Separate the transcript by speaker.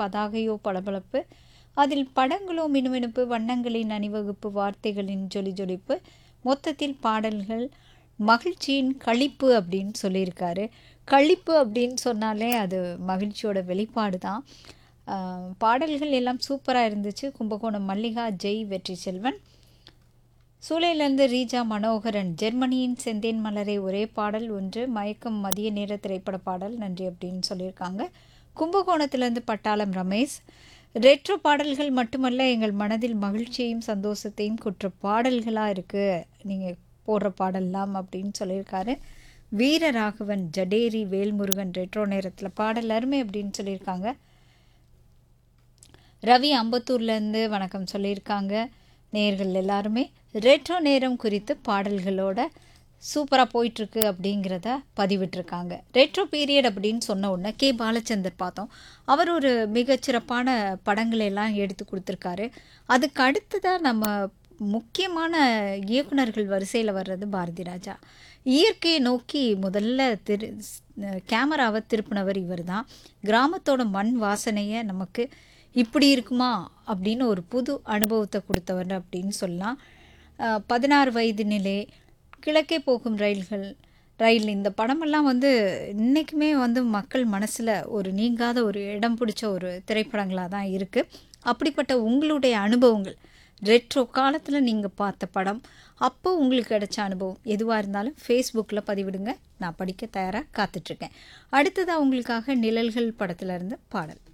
Speaker 1: பதாகையோ பளபளப்பு அதில் படங்களோ மினுமினுப்பு வண்ணங்களின் அணிவகுப்பு வார்த்தைகளின் ஜொலி ஜொலிப்பு மொத்தத்தில் பாடல்கள் மகிழ்ச்சியின் களிப்பு அப்படின்னு சொல்லியிருக்காரு களிப்பு அப்படின்னு சொன்னாலே அது மகிழ்ச்சியோட வெளிப்பாடு தான் ஆஹ் பாடல்கள் எல்லாம் சூப்பராக இருந்துச்சு கும்பகோணம் மல்லிகா ஜெய் வெற்றி செல்வன் சூளையிலிருந்து ரீஜா மனோகரன் ஜெர்மனியின் செந்தேன் மலரே ஒரே பாடல் ஒன்று மயக்கம் மதிய நேர திரைப்பட பாடல் நன்றி அப்படின்னு சொல்லியிருக்காங்க கும்பகோணத்திலேருந்து பட்டாளம் ரமேஷ் ரெட்ரோ பாடல்கள் மட்டுமல்ல எங்கள் மனதில் மகிழ்ச்சியையும் சந்தோஷத்தையும் குற்ற பாடல்களாக இருக்குது நீங்கள் போடுற பாடல்லாம் அப்படின்னு சொல்லியிருக்காரு வீரராகவன் ஜடேரி வேல்முருகன் ரெட்ரோ நேரத்தில் பாடல் அருமை அப்படின்னு சொல்லியிருக்காங்க ரவி அம்பத்தூர்லேருந்து வணக்கம் சொல்லியிருக்காங்க நேர்கள் எல்லாருமே ரெட்ரோ நேரம் குறித்து பாடல்களோட சூப்பராக போயிட்டுருக்கு அப்படிங்கிறத பதிவிட்டிருக்காங்க ரெட்ரோ பீரியட் அப்படின்னு சொன்ன உடனே கே பாலச்சந்தர் பார்த்தோம் அவர் ஒரு மிகச்சிறப்பான படங்களை எல்லாம் எடுத்து கொடுத்துருக்காரு அதுக்கு அடுத்ததாக நம்ம முக்கியமான இயக்குனர்கள் வரிசையில் வர்றது பாரதி ராஜா இயற்கையை நோக்கி முதல்ல திரு கேமராவை திருப்பினவர் இவர் தான் கிராமத்தோட மண் வாசனையை நமக்கு இப்படி இருக்குமா அப்படின்னு ஒரு புது அனுபவத்தை கொடுத்தவர் அப்படின்னு சொல்லலாம் அஹ் பதினாறு வயது நிலை கிழக்கே போகும் ரயில்கள் ரயில் இந்த படமெல்லாம் வந்து இன்றைக்குமே வந்து மக்கள் மனசில் ஒரு நீங்காத ஒரு இடம் பிடிச்ச ஒரு திரைப்படங்களாக தான் இருக்குது அப்படிப்பட்ட உங்களுடைய அனுபவங்கள் ரெட்ரோ காலத்தில் நீங்கள் பார்த்த படம் அப்போ உங்களுக்கு கிடைச்ச அனுபவம் எதுவாக இருந்தாலும் ஃபேஸ்புக்கில் பதிவிடுங்க நான் படிக்க தயாராக காத்துட்ருக்கேன் அடுத்ததாக உங்களுக்காக நிழல்கள் படத்துல இருந்து பாடல்